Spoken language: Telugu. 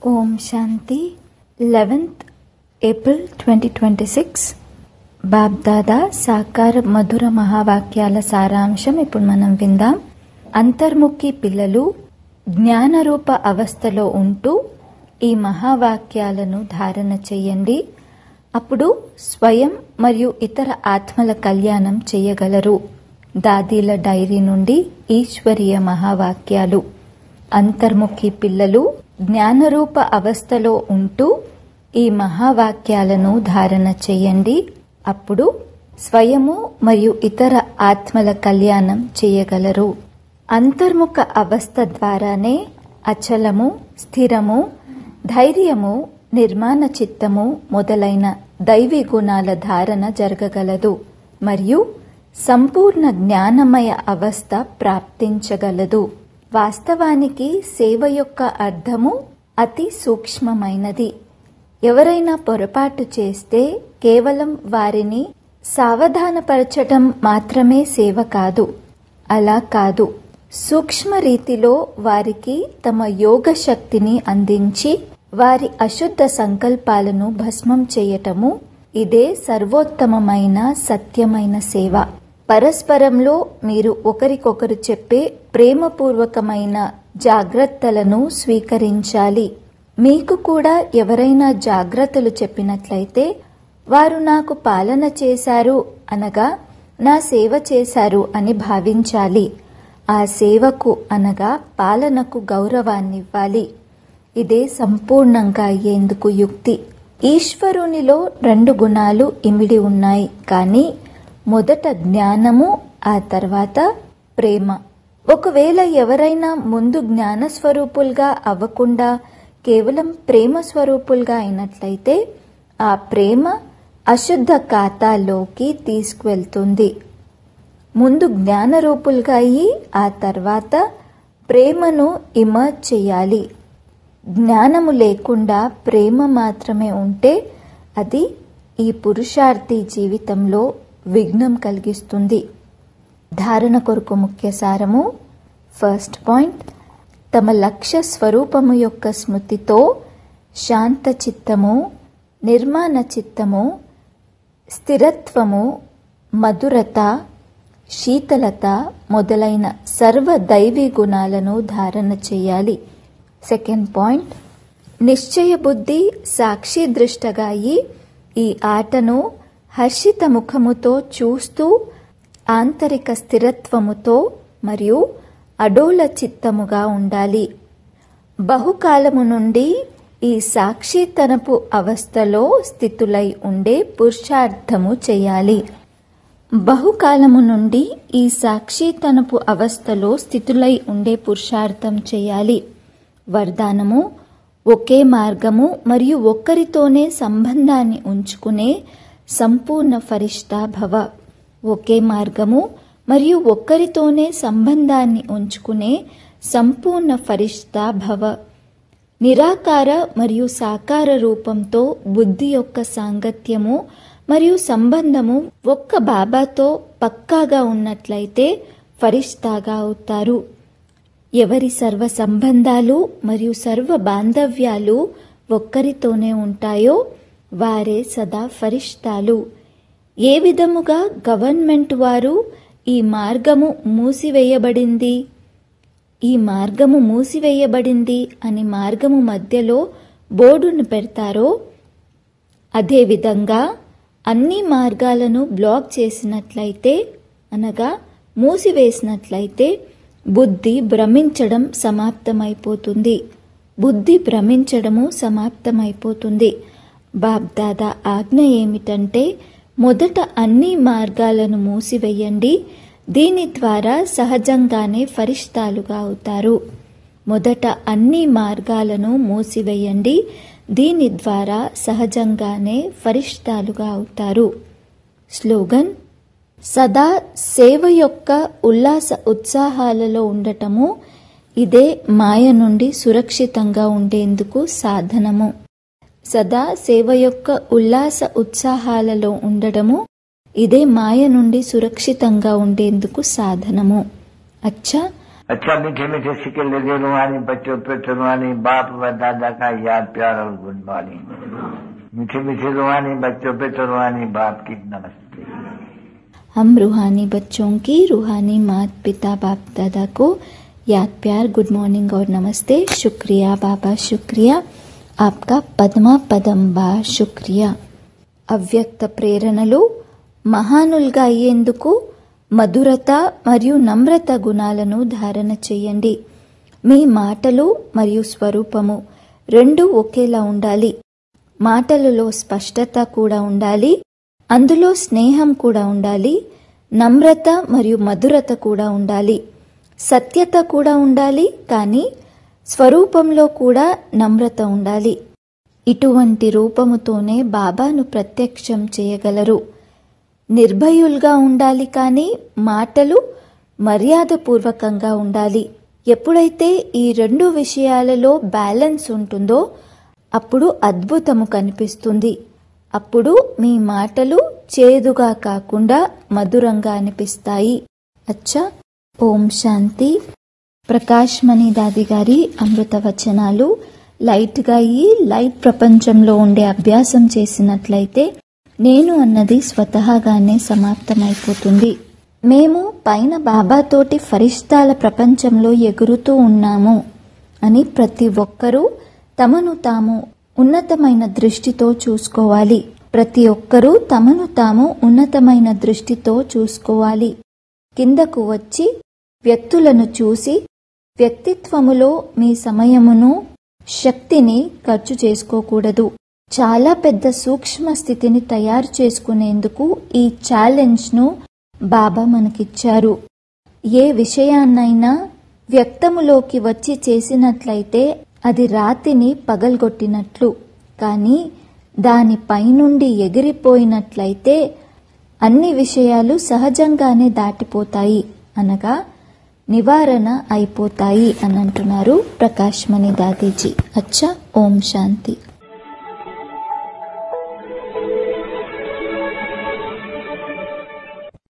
ఓం Shanti eleventh April twenty twenty six BapDada సాకార మధుర మహావాక్యాల సారాంశం ఇప్పుడు మనం విందాం అంతర్ముఖి పిల్లలు జ్ఞానరూప అవస్థలో ఉంటూ ఈ మహావాక్యాలను ధారణ చెయ్యండి అప్పుడు స్వయం మరియు ఇతర ఆత్మల కళ్యాణం చేయగలరు దాదీల డైరీ నుండి ఈశ్వరీయ మహావాక్యాలు అంతర్ముఖి పిల్లలు జ్ఞానరూప అవస్థలో ఉంటూ ఈ మహావాక్యాలను ధారణ చేయండి అప్పుడు స్వయము మరియు ఇతర ఆత్మల కళ్యాణం చేయగలరు అంతర్ముఖ అవస్థ ద్వారానే అచలము స్థిరము ధైర్యము నిర్మాణ చిత్తము మొదలైన దైవీ గుణాల ధారణ జరగగలదు మరియు సంపూర్ణ జ్ఞానమయ అవస్థ ప్రాప్తించగలదు వాస్తవానికి సేవ యొక్క అర్థము అతి సూక్ష్మమైనది ఎవరైనా పొరపాటు చేస్తే కేవలం వారిని సావధానపరచటం మాత్రమే సేవ కాదు అలా కాదు సూక్ష్మ రీతిలో వారికి తమ యోగ శక్తిని అందించి వారి అశుద్ధ సంకల్పాలను భస్మం చేయటము ఇదే సర్వోత్తమమైన సత్యమైన సేవ పరస్పరంలో మీరు ఒకరికొకరు చెప్పే ప్రేమపూర్వకమైన జాగ్రత్తలను స్వీకరించాలి మీకు కూడా ఎవరైనా జాగ్రత్తలు చెప్పినట్లయితే వారు నాకు పాలన చేశారు అనగా నా సేవ చేశారు అని భావించాలి ఆ సేవకు అనగా పాలనకు గౌరవాన్నివ్వాలి ఇదే సంపూర్ణంగా అయ్యేందుకు యుక్తి ఈశ్వరునిలో రెండు గుణాలు ఇమిడి ఉన్నాయి కానీ మొదట జ్ఞానము ఆ తర్వాత ప్రేమ ఒకవేళ ఎవరైనా ముందు జ్ఞాన స్వరూపులుగా అవ్వకుండా కేవలం ప్రేమ స్వరూపులుగా అయినట్లయితే ఆ ప్రేమ అశుద్ధ ఖాతాలోకి తీసుకువెళ్తుంది ముందు జ్ఞానరూపులుగా అయ్యి ఆ తర్వాత ప్రేమను ఇమర్జ్ చేయాలి జ్ఞానము లేకుండా ప్రేమ మాత్రమే ఉంటే అది ఈ పురుషార్థి జీవితంలో విఘ్నం కలిగిస్తుంది ధారణ కొరకు ముఖ్య సారము ఫస్ట్ పాయింట్ తమ లక్ష్య స్వరూపము యొక్క స్మృతితో శాంత చిత్తము నిర్మాణ చిత్తము స్థిరత్వము మధురత శీతలత మొదలైన సర్వ దైవీ గుణాలను ధారణ చేయాలి సెకండ్ పాయింట్ నిశ్చయ బుద్ధి సాక్షి దృష్టగా అయి ఈ ఆటను హర్షిత ముఖముతో చూస్తూ ఆంతరిక స్థిరత్వముతో మరియు అడోల చిత్తముగా ఉండాలి బహుకాలము నుండి ఈ సాక్షితనపు అవస్థలో స్థితులై ఉండే పురుషార్థము చేయాలి బహుకాలము నుండి ఈ సాక్షితనపు అవస్థలో స్థితులై ఉండే పురుషార్థం చేయాలి వరదానము ఒకే మార్గము మరియు ఒక్కరితోనే సంబంధాన్ని ఉంచుకునే సంపూర్ణ ఫరిష్తా భవ ఒకే మార్గము మరియు ఒక్కరితోనే సంబంధాన్ని ఉంచుకునే సంపూర్ణ ఫరిష్తా భవ నిరాకార మరియు సాకార రూపంతో బుద్ధి యొక్క సాంగత్యము మరియు సంబంధము ఒక్క బాబాతో పక్కాగా ఉన్నట్లయితే ఫరిష్తాగా అవుతారు ఎవరి సర్వ సంబంధాలు మరియు సర్వ బాంధవ్యాలు ఒక్కరితోనే ఉంటాయో వారే సదా ఫరిష్టాలు ఏ విధముగా గవర్నమెంట్ వారు ఈ మార్గము మూసివేయబడింది ఈ మార్గము మూసివేయబడింది అని మార్గము మధ్యలో బోర్డును పెడతారో అదేవిధంగా అన్ని మార్గాలను బ్లాక్ చేసినట్లయితే అనగా మూసివేసినట్లయితే బుద్ధి భ్రమించడం సమాప్తమైపోతుంది బుద్ధి భ్రమించడము సమాప్తమైపోతుంది బాబ్దాదా ఆజ్ఞ ఏమిటంటే మొదట అన్ని మార్గాలను మూసివేయండి దీని ద్వారా సహజంగానే ఫరిష్టాలుగా అవుతారు మొదట అన్ని మార్గాలను మూసివేయండి దీని ద్వారా సహజంగానే ఫరిష్టాలుగా అవుతారు స్లోగన్ సదా సేవ యొక్క ఉల్లాస ఉత్సాహాలలో ఉండటము ఇదే మాయ నుండి సురక్షితంగా ఉండేందుకు సాధనము సదా సేవ యొక్క ఉల్లాస ఉత్సాహాలలో ఉండడము ఇదే మాయ నుండి సురక్షితంగా ఉండేందుకు సాధనము అచ్చా अच्छा मीठे मीठे सिक्के लगे रुहानी बच्चों पे रुहानी बाप व दादा का याद प्यार और गुड मॉर्निंग मीठे मीठे रुहानी बच्चों पे रुहानी बाप की नमस्ते हम रूहानी बच्चों की रूहानी मात पिता बाप दादा को याद प्यार गुड मॉर्निंग और नमस्ते शुक्रिया बाबा शुक्रिया आपका పద్మా పదంబా శుక్రియా అవ్యక్త ప్రేరణలు మహానులుగా అయ్యేందుకు మధురత మరియు నమ్రత గుణాలను ధారణ చేయండి మీ మాటలు మరియు స్వరూపము రెండు ఒకేలా ఉండాలి మాటలలో స్పష్టత కూడా ఉండాలి అందులో స్నేహం కూడా ఉండాలి నమ్రత మరియు మధురత కూడా ఉండాలి సత్యత కూడా ఉండాలి కానీ స్వరూపంలో కూడా నమ్రత ఉండాలి ఇటువంటి రూపముతోనే బాబాను ప్రత్యక్షం చేయగలరు నిర్భయులుగా ఉండాలి కానీ మాటలు మర్యాదపూర్వకంగా ఉండాలి ఎప్పుడైతే ఈ రెండు విషయాలలో బ్యాలెన్స్ ఉంటుందో అప్పుడు అద్భుతము కనిపిస్తుంది అప్పుడు మీ మాటలు చేదుగా కాకుండా మధురంగా అనిపిస్తాయి అచ్చా ఓం శాంతి ప్రకాష్ మణి దాది గారి అమృత వచనాలు లైట్గా ఈ లైట్ ప్రపంచంలో ఉండే అభ్యాసం చేసినట్లయితే నేను అన్నది స్వతహాగానే సమాప్తమైపోతుంది మేము పైన బాబాతోటి ఫరిష్టాల ప్రపంచంలో ఎగురుతూ ఉన్నాము అని ప్రతి ఒక్కరూ తమను తాము ఉన్నతమైన దృష్టితో చూసుకోవాలి ప్రతి ఒక్కరూ తమను తాము ఉన్నతమైన దృష్టితో చూసుకోవాలి కిందకు వచ్చి వ్యక్తులను చూసి వ్యక్తిత్వములో మీ సమయమును శక్తిని ఖర్చు చేసుకోకూడదు చాలా పెద్ద సూక్ష్మ స్థితిని తయారు చేసుకునేందుకు ఈ ఛాలెంజ్ను బాబా మనకిచ్చారు ఏ విషయాన్నైనా వ్యక్తములోకి వచ్చి చేసినట్లయితే అది రాతిని పగల్గొట్టినట్లు కానీ దాని పైనుండి ఎగిరిపోయినట్లయితే అన్ని విషయాలు సహజంగానే దాటిపోతాయి అనగా నివారణ అయిపోతాయి అని అంటున్నారు ప్రకాష్ మణి దాదీజీ అచ్చా ఓం శాంతి